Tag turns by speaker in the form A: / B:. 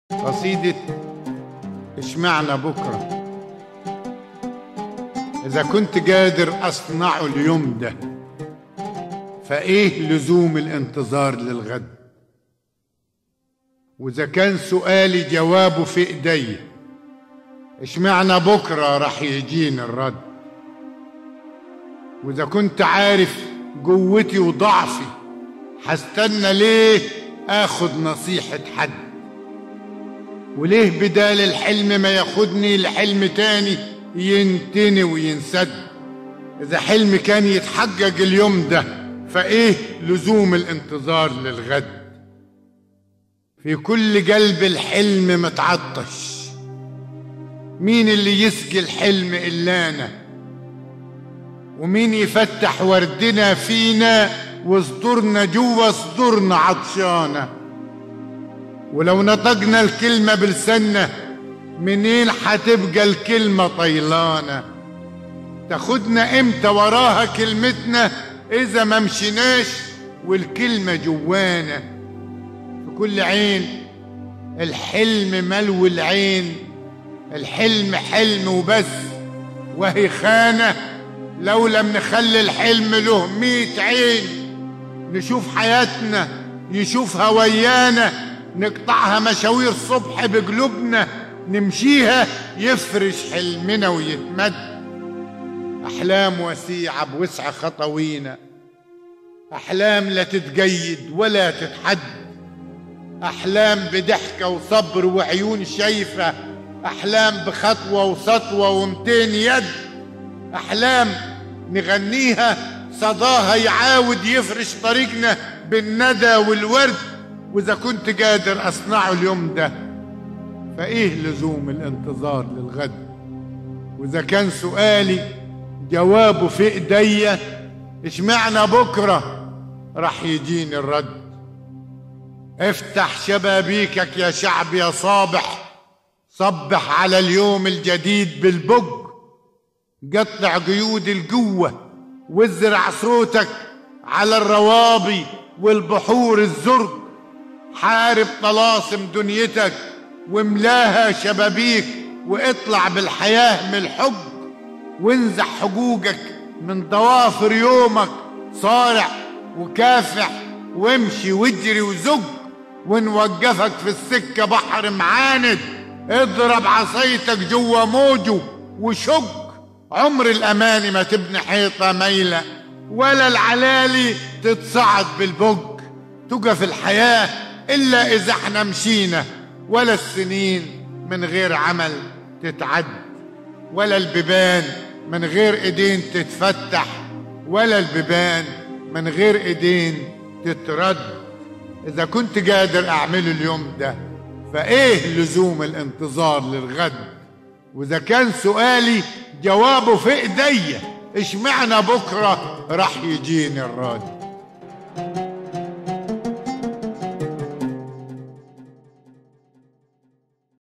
A: قصيدة اشمعنى بكرة إذا كنت قادر أصنعه اليوم ده فإيه لزوم الانتظار للغد وإذا كان سؤالي جوابه في إيديا اشمعنى بكرة رح يجيني الرد وإذا كنت عارف قوتي وضعفي هستنى ليه آخد نصيحة حد وليه بدال الحلم ما ياخدني لحلم تاني ينتني وينسد إذا حلم كان يتحقق اليوم ده فإيه لزوم الانتظار للغد في كل قلب الحلم متعطش مين اللي يسقي الحلم إلا أنا ومين يفتح وردنا فينا وصدورنا جوا صدورنا عطشانة ولو نطقنا الكلمة بلساننا منين حتبقى الكلمة طيلانة تاخدنا امتى وراها كلمتنا اذا ما مشيناش والكلمة جوانا في كل عين الحلم ملو العين الحلم حلم وبس وهي خانة لو لم نخلي الحلم له ميت عين نشوف حياتنا يشوفها ويانا نقطعها مشاوير صبح بقلوبنا نمشيها يفرش حلمنا ويتمد أحلام وسيعة بوسع خطوينا أحلام لا تتقيد ولا تتحد أحلام بضحكة وصبر وعيون شايفة أحلام بخطوة وسطوة ومتين يد أحلام نغنيها صداها يعاود يفرش طريقنا بالندى والورد وإذا كنت قادر أصنعه اليوم ده فإيه لزوم الانتظار للغد وإذا كان سؤالي جوابه في إيديا اشمعنى بكرة رح يجيني الرد افتح شبابيكك يا شعب يا صابح صبح على اليوم الجديد بالبج قطع قيود القوة وازرع صوتك على الروابي والبحور الزرق حارب طلاسم دنيتك واملاها شبابيك واطلع بالحياة من الحب وانزع حقوقك من ضوافر يومك صارع وكافح وامشي واجري وزق ونوقفك في السكة بحر معاند اضرب عصايتك جوا موجه وشق عمر الأماني ما تبني حيطة ميلة ولا العلالي تتصعد بالبج تقف الحياة إلا إذا احنا مشينا ولا السنين من غير عمل تتعد ولا البيبان من غير ايدين تتفتح ولا البيبان من غير ايدين تترد اذا كنت قادر اعمله اليوم ده فايه لزوم الانتظار للغد واذا كان سؤالي جوابه في ايديا اشمعنى بكره راح يجيني الرد